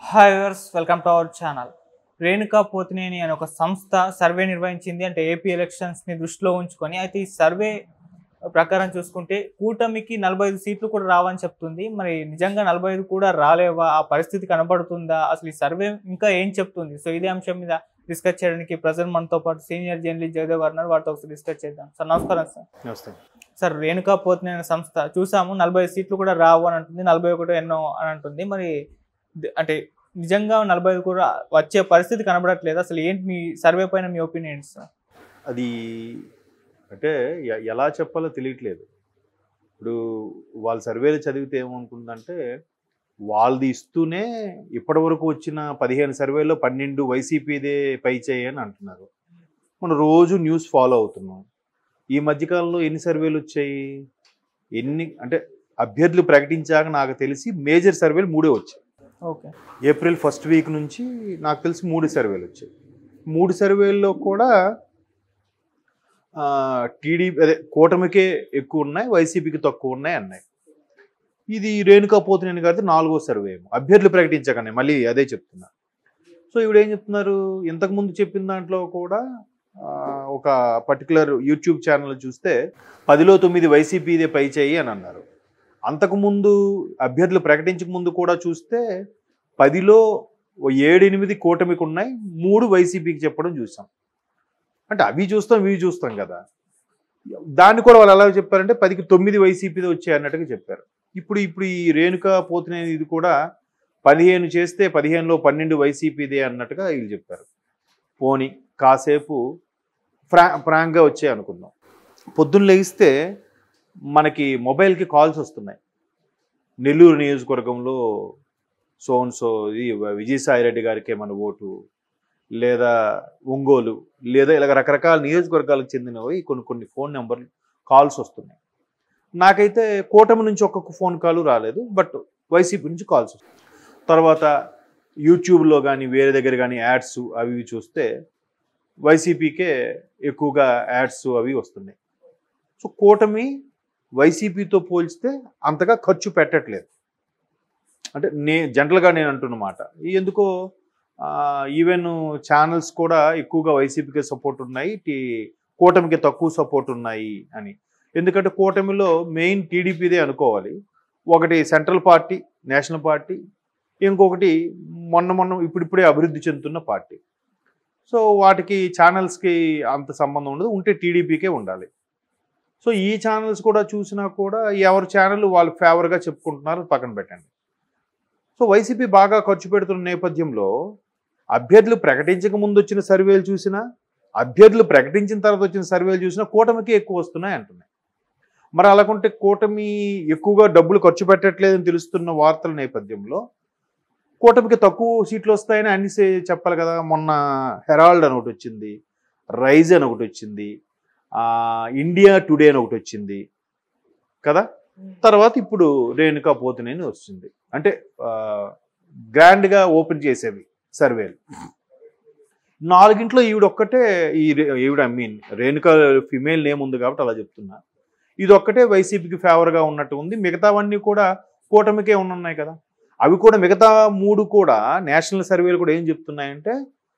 hi viewers welcome to our channel Renuka Pothineni అనే ఒక సంస్థ సర్వే నిర్వహించింది అంటే ఏపీ ఎలక్షన్స్ని దృష్టిలో ఉంచుకొని అయితే ఈ సర్వే ప్రకారం చూసుకుంటే కూటమికి నలభై ఐదు సీట్లు కూడా రావని చెప్తుంది మరి నిజంగా నలభై ఐదు కూడా రాలేవా ఆ పరిస్థితి కనబడుతుందా అసలు ఈ సర్వే ఇంకా ఏం చెప్తుంది సో ఇదే అంశం మీద డిస్కస్ చేయడానికి ప్రజెంట్ మనతో పాటు సీనియర్ జర్నలిస్ట్ జయదేవ్ గారు ఉన్నారు వారితో ఒకసారి డిస్కస్ చేద్దాం సార్ నమస్కారం సార్ నమస్తే సార్ రేణుకా పోతినేని సంస్థ చూసాము నలభై ఐదు సీట్లు కూడా రావు అని అంటుంది నలభై ఒకటి ఎన్నో అని అంటుంది మరి ది- అంటే నిజంగా నలభై ఐదు కూడా వచ్చే పరిస్థితి కనబడట్లేదు అసలు ఏంటి మీ సర్వే పైన మీ ఒపీనియన్స్ సార్ అది అంటే ఎ- ఎలా చెప్పాలో తెలియట్లేదు ఇప్పుడు వాళ్ళ సర్వేలు చదివితే ఏమనుకుందంటే వాళ్ళది ఇస్తూనే ఇప్పటి వరకు వచ్చిన పదిహేను సర్వేలో పన్నెండు వైసీపీదే పై చేయి అని అంటున్నారు మనం రోజు న్యూస్ ఫాలో అవుతున్నాం ఈ మధ్యకాలంలో ఎన్ని సర్వేలు వచ్చాయి ఎన్ని అంటే అభ్యర్థులు ప్రకటించాక నాకు తెలిసి మేజర్ సర్వేలు మూడే వచ్చాయి ఓకే ఏప్రిల్ ఫస్ట్ వీక్ నుంచి నాకు తెలిసి మూడు సర్వేలు వచ్చాయి మూడు సర్వేల్లో కూడా టీడీపీ అదే కూటమికే ఎక్కువ ఉన్నాయి వైసీపీకి తక్కువ ఉన్నాయి అన్నాయి ఇది రేణుకా పోతునేని గారిది నాలుగో సర్వే ఏమో అభ్యర్థులు ప్రకటించకనే మళ్ళీ అదే చెప్తున్నా సో ఇప్పుడు ఏం చెప్తున్నారు ఇంతకుముందు చెప్పిన దాంట్లో కూడా ఆ, ఒక పర్టికులర్ యూట్యూబ్ ఛానల్ చూస్తే పదిలో తొమ్మిది వైసీపీదే పై చేయి అని అన్నారు అంతకుముందు అభ్యర్థులు ప్రకటించక ముందు కూడా చూస్తే పదిలో ఓ ఏడు ఎనిమిది కూటమికి ఉన్నాయి మూడు వైసీపీకి చెప్పడం చూసాం అంటే అవి చూస్తాం ఇవి చూస్తాం కదా దాన్ని కూడా వాళ్ళు ఎలా చెప్పారంటే పదికి తొమ్మిది వైసీపీది వచ్చాయి అన్నట్టుగా చెప్పారు ఇప్పుడు ఇప్పుడు ఈ రేణుక పోతునే ఇది కూడా పదిహేను చేస్తే పదిహేనులో పన్నెండు వైసీపీదే అన్నట్టుగా వీళ్ళు చెప్పారు పోని కాసేపు ఫ్రా ఫ్రాంక్గా వచ్చాయి అనుకుందాం పొద్దున్న లేస్తే మనకి మొబైల్కి కాల్స్ వస్తున్నాయి నెల్లూరు నియోజకవర్గంలో సోన్ సో ఇది విజయసాయి రెడ్డి గారికి ఏమైనా ఓటు లేదా ఒంగోలు లేదా ఇలాగ రకరకాల నియోజకవర్గాలకు చెందినవి కొన్ని కొన్ని ఫోన్ నెంబర్లు కాల్స్ వస్తున్నాయి నాకైతే కూటమి నుంచి ఒక్కొక్క ఫోన్ కాల్ రాలేదు బట్ వైసీపీ నుంచి కాల్స్ వస్తాయి తర్వాత యూట్యూబ్లో కానీ వేరే దగ్గర కానీ యాడ్స్ అవి ఇవి చూస్తే వైసీపీకే ఎక్కువగా యాడ్స్ అవి వస్తున్నాయి సో కూటమి వైసీపీతో పోల్చితే అంతగా ఖర్చు పెట్టట్లేదు అంటే నే జనరల్గా నేను అంటున్నమాట ఎందుకో ఈవెన్ ఛానల్స్ కూడా ఎక్కువగా వైసీపీకి సపోర్ట్ ఉన్నాయి టీ- కూటమికి తక్కువ సపోర్ట్ ఉన్నాయి అని ఎందుకంటే కూటమిలో మెయిన్ టీడీపీదే అనుకోవాలి ఒకటి సెంట్రల్ పార్టీ నేషనల్ పార్టీ ఇంకొకటి మొన్న మొన్న ఇప్పుడిప్పుడే అభివృద్ధి చెందుతున్న పార్టీ సో వాటికి ఛానల్స్కి అంత సంబంధం ఉండదు ఉంటే టీడీపీకే ఉండాలి సో ఈ ఛానల్స్ కూడా చూసినా కూడా ఎవరి ఛానల్ వాళ్ళు ఫేవర్గా చెప్పుకుంటున్నారు పక్కన పెట్టండి సో వైసీపీ బాగా ఖర్చు పెడుతున్న నేపథ్యంలో అభ్యర్థులు ప్రకటించక ముందు వచ్చిన సర్వేలు చూసినా అభ్యర్థులు ప్రకటించిన తర్వాత వచ్చిన సర్వేలు చూసినా కూటమికి ఎక్కువ వస్తున్నాయి అంటున్నాయి మరి అలాకుంటే కూటమి ఎక్కువగా డబ్బులు ఖర్చు పెట్టట్లేదని తెలుస్తున్న వార్తల నేపథ్యంలో కూటమికి తక్కువ సీట్లు వస్తాయని అన్ని సే- చెప్పాలి కదా మొన్న హెరాల్డ్ అని ఒకటి వచ్చింది రైజ్ అని ఒకటి వచ్చింది ఆ, ఇండియా టుడే అని ఒకటి వచ్చింది కదా తర్వాత ఇప్పుడు రేణుకా పోతునేని వచ్చింది అంటే ఆ, గ్రాండ్గా ఓపెన్ చేసేవి సర్వేలు నాలుగింట్లో ఈవిడ ఒక్కటే ఈ రే- ఈవిడ I mean Renuka female name ఉంది కాబట్టి అలా చెప్తున్నా ఇది ఒక్కటే వైసీపీకి ఫేవర్గా ఉన్నట్టు ఉంది మిగతావన్నీ కూడా కూటమికే ఉన్నాయి కదా అవి కూడా మిగతా మూడు కూడా నేషనల్ సర్వేలు కూడా ఏం చెప్తున్నాయంటే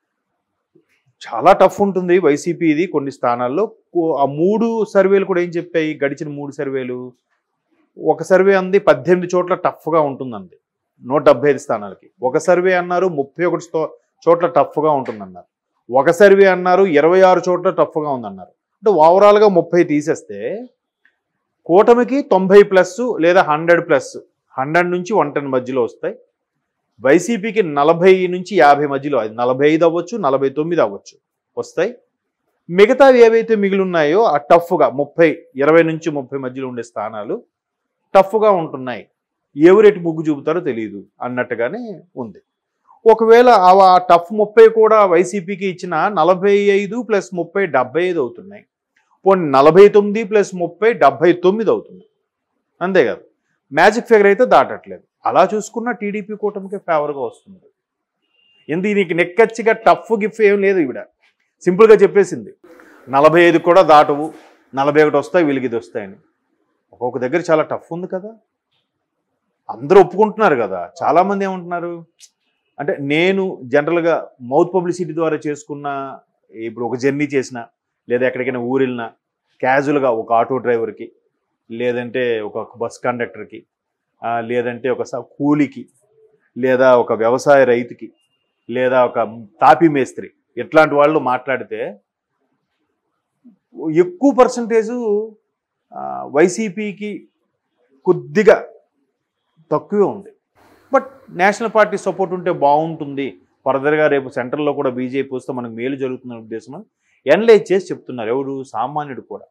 చాలా టఫ్ ఉంటుంది వైసీపీ ఇది కొన్ని స్థానాల్లో కో- ఆ మూడు సర్వేలు కూడా ఏం చెప్పాయి గడిచిన మూడు సర్వేలు ఒక సర్వే అంది పద్దెనిమిది చోట్ల టఫ్గా ఉంటుందండి నూట డెబ్బై ఐదు స్థానాలకి ఒక సర్వే అన్నారు ముప్పై ఒకటి sto- చోట్ల టఫ్గా ఉంటుందన్నారు ఒక సర్వే అన్నారు ఇరవై ఆరు చోట్ల టఫ్గా ఉందన్నారు అంటే ఓవరాల్గా ముప్పై తీసేస్తే కూటమికి తొంభై ప్లస్ లేదా హండ్రెడ్ ప్లస్ హండ్రెడ్ నుంచి వన్ టెన్ మధ్యలో వస్తాయి వైసీపీకి నలభై నుంచి యాభై మధ్యలో అది నలభై ఐదు అవ్వచ్చు నలభై తొమ్మిది అవ్వచ్చు వస్తాయి మిగతావి ఏవైతే మిగిలి ఉన్నాయో ఆ టఫ్గా ముప్పై ఇరవై నుంచి ముప్పై మధ్యలో ఉండే స్థానాలు టఫ్గా ఉంటున్నాయి ఎవరెటు ముగ్గు చూపుతారో తెలియదు అన్నట్టుగానే ఉంది ఒకవేళ ఆ ఆ టఫ్ ముప్పై కూడా వైసీపీకి ఇచ్చిన నలభై ఐదు ప్లస్ ముప్పై డెబ్బై ఐదు అవుతున్నాయి పోనీ నలభై తొమ్మిది ప్లస్ ముప్పై డెబ్బై తొమ్మిది అవుతుంది అంతే కదా మ్యాజిక్ ఫిగర్ అయితే దాటట్లేదు అలా చూసుకున్న టీడీపీ కూటమికి ఫేవర్గా వస్తుంది ఎందుకు నీకు నెక్కచ్చిగా టఫ్ గిఫ్ ఏం లేదు ఈవిడ సింపుల్గా చెప్పేసింది నలభై ఐదు కూడా దాటవు నలభై ఒకటి వస్తాయి వీళ్ళకి ఇది వస్తాయని ఒక్కొక్క దగ్గర చాలా టఫ్ ఉంది కదా అందరూ ఒప్పుకుంటున్నారు కదా చాలామంది ఏమంటున్నారు అంటే నేను జనరల్గా మౌత్ పబ్లిసిటీ ద్వారా చేసుకున్న ఇప్పుడు ఒక జర్నీ చేసిన లేదా ఎక్కడికైనా ఊరు వెళ్ళినా క్యాజువల్గా ఒక ఆటో డ్రైవర్కి లేదంటే ఒక బస్ కండక్టర్కి ఆ, లేదంటే ఒక స- కూలికి లేదా ఒక వ్యవసాయ రైతుకి లేదా ఒక తాపీ మేస్త్రి ఇట్లాంటి వాళ్ళు మాట్లాడితే ఎక్కువ పర్సంటేజు వైసీపీకి కొద్దిగా తక్కువే ఉంది బట్ నేషనల్ పార్టీ సపోర్ట్ ఉంటే బాగుంటుంది ఫర్దర్గా రేపు సెంట్రల్లో కూడా బీజేపీ వస్తే మనకు మేలు జరుగుతున్న ఉద్దేశం ఎనలైజ్ చేసి చెప్తున్నారు ఎవరు సామాన్యుడు కూడా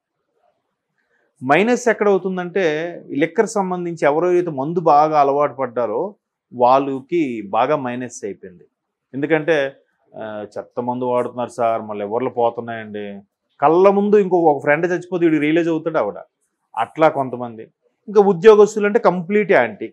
మైనస్ ఎక్కడ అవుతుందంటే లిక్కర్ సంబంధించి ఎవరైతే మందు బాగా అలవాటు పడ్డారో వాళ్ళకి బాగా మైనస్ అయిపోయింది ఎందుకంటే ఆ, చెత్త మందు వాడుతున్నారు సార్ మళ్ళీ ఎవరిలో పోతున్నాయండి కళ్ళ ముందు ఇంకొక ఒక ఫ్రెండ్ చచ్చిపోతే వీడు రియలైజ్ అవుతాడు ఆవిడ అట్లా కొంతమంది ఇంకా ఉద్యోగస్తులు అంటే complete anti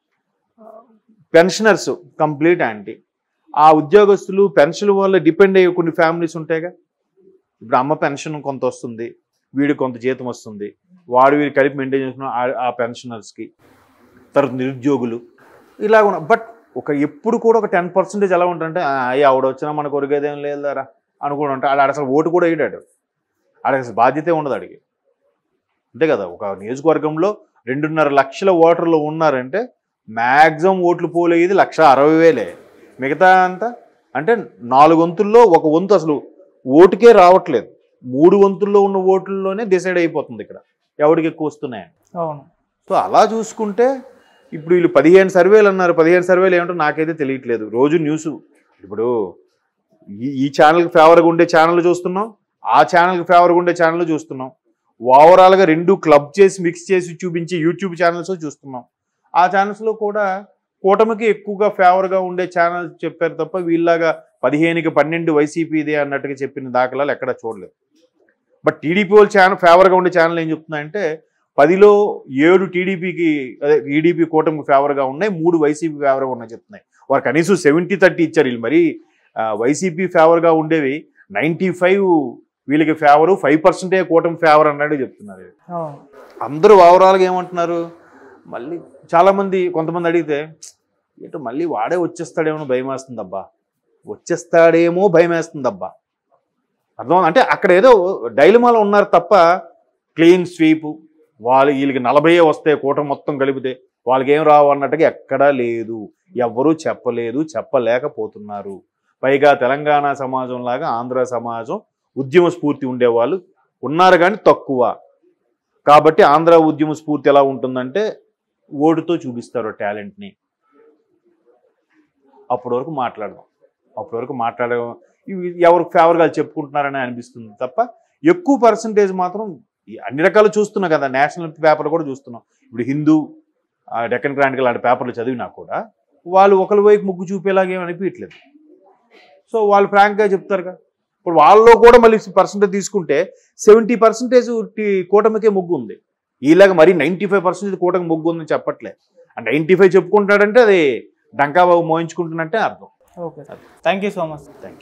pensioners complete anti ఆ ఉద్యోగస్తులు పెన్షన్ వల్ల డిపెండ్ అయ్యే కొన్ని ఫ్యామిలీస్ ఉంటాయిగా ఇప్పుడు అమ్మ పెన్షన్ కొంత వస్తుంది వీడి కొంత జీతం వస్తుంది వాడు వీడు కలిపి మెయింటైన్ చేసుకున్న ఆ- ఆ పెన్షనర్స్కి తర్వాత నిరుద్యోగులు ఇలా ఉన్న బట్ ఒక ఎప్పుడు కూడా ఒక టెన్ పర్సెంటేజ్ ఎలా ఉంటుందంటే "ఆ, అయ్య ఆవిడ వచ్చినా మనకు కొరిగేదేం లేదారా అనుకుని ఉంటా ఆడ అసలు ఓటు కూడా వేయడాడు ఆడికి అసలు బాధ్యతే ఉండదు అడిగి అంతే కదా ఒక నియోజకవర్గంలో రెండున్నర లక్షల ఓటర్లు ఉన్నారంటే మ్యాక్సిమం ఓట్లు పోలేది లక్ష అరవై వేలే మిగతా అంతా అంటే నాలుగు వంతుల్లో ఒక వంతు అసలు ఓటుకే రావట్లేదు మూడు వంతుల్లో ఉన్న ఓట్లలోనే డిసైడ్ అయిపోతుంది ఇక్కడ ఎవరికి ఎక్కువ వస్తున్నాయని అవును సో అలా చూసుకుంటే ఇప్పుడు వీళ్ళు పదిహేను సర్వేలు అన్నారు పదిహేను సర్వేలు ఏమిటో నాకైతే తెలియట్లేదు రోజు న్యూస్ ఇప్పుడు ఈ ఈ ఛానల్కి ఫేవర్గా ఉండే ఛానల్ చూస్తున్నాం ఆ ఛానల్కి ఫేవర్గా ఉండే ఛానల్ చూస్తున్నాం ఓవరాల్గా రెండు క్లబ్ చేసి మిక్స్ చేసి చూపించే యూట్యూబ్ ఛానల్స్ చూస్తున్నాం ఆ ఛానల్స్లో కూడా కూటమికి ఎక్కువగా ఫేవర్గా ఉండే ఛానల్స్ చెప్పారు తప్ప వీళ్ళగా పదిహేనుకి పన్నెండు వైసీపీదే అన్నట్టుగా చెప్పిన దాఖలాలు ఎక్కడ చూడలేదు బట్ టీడీపీ వాళ్ళు ఛానల్ ఫేవర్గా ఉండే ఛానల్ ఏం చెప్తున్నాయంటే పదిలో ఏడు టీడీపీకి అదే టీడీపీ కూటమికి ఫేవర్గా ఉన్నాయి మూడు వైసీపీ ఫేవర్గా ఉన్నాయి చెప్తున్నాయి వారు కనీసం సెవెంటీ థర్టీ ఇచ్చారు వీళ్ళు మరి ఆ, వైసీపీ ఫేవర్గా ఉండేవి నైంటీ ఫైవ్ వీళ్ళకి ఫేవరు ఫైవ్ పర్సెంటే కూటమి ఫేవర్ అన్నట్టు చెప్తున్నారు అవును అందరూ ఓవరాల్గా ఏమంటున్నారు మళ్ళీ చాలామంది కొంతమంది అడిగితే ఏంటో మళ్ళీ వాడే వచ్చేస్తాడేమో భయం వేస్తుందబ్బా వచ్చేస్తాడేమో భయం వేస్తుందబ్బా అర్థం అంటే అక్కడ ఏదో డైలమాలో ఉన్నారు తప్ప క్లీన్ స్వీప్ వాళ్ళు వీళ్ళకి నలభై వస్తాయి కూటమి మొత్తం కలిపితే వాళ్ళకి ఏం రావు అన్నట్టుగా ఎక్కడా లేదు ఎవ్వరూ చెప్పలేదు చెప్పలేకపోతున్నారు పైగా తెలంగాణ సమాజం లాగా ఆంధ్ర సమాజం ఉద్యమ స్ఫూర్తి ఉండేవాళ్ళు ఉన్నారు కానీ తక్కువ కాబట్టి ఆంధ్ర ఉద్యమ స్ఫూర్తి ఎలా ఉంటుందంటే ఓటుతో చూపిస్తారు టాలెంట్ని అప్పటి వరకు మాట్లాడదాం అప్పటి వరకు మాట్లాడడం ఇవి ఎవరికి ఫేవర్గా చెప్పుకుంటున్నారని అనిపిస్తుంది తప్ప ఎక్కువ పర్సంటేజ్ మాత్రం ఈ అన్ని రకాలు చూస్తున్నాం కదా నేషనల్ పేపర్ కూడా చూస్తున్నాం ఇప్పుడు హిందూ ఆ, డెక్కన్ క్రాంటికల్ లాంటి పేపర్లు చదివినా కూడా వాళ్ళు ఒకరి వైపు ముగ్గు చూపేలాగేం అనిపించట్లేదు సో వాళ్ళు ఫ్రాంక్గా చెప్తారుగా ఇప్పుడు వాళ్ళలో కూడా మళ్ళీ పర్సంటేజ్ తీసుకుంటే సెవెంటీ పర్సెంటేజ్ కూటమికే ముగ్గు ఉంది ఈలాగా మరి నైంటీ ఫైవ్ పర్సెంటేజ్ కూటమి ముగ్గు ఉందని చెప్పట్లే ఆ నైంటీ ఫైవ్ చెప్పుకుంటాడంటే అది డంకాబాబు మోయించుకుంటున్నట్టే అర్థం okay sir thank you so much thank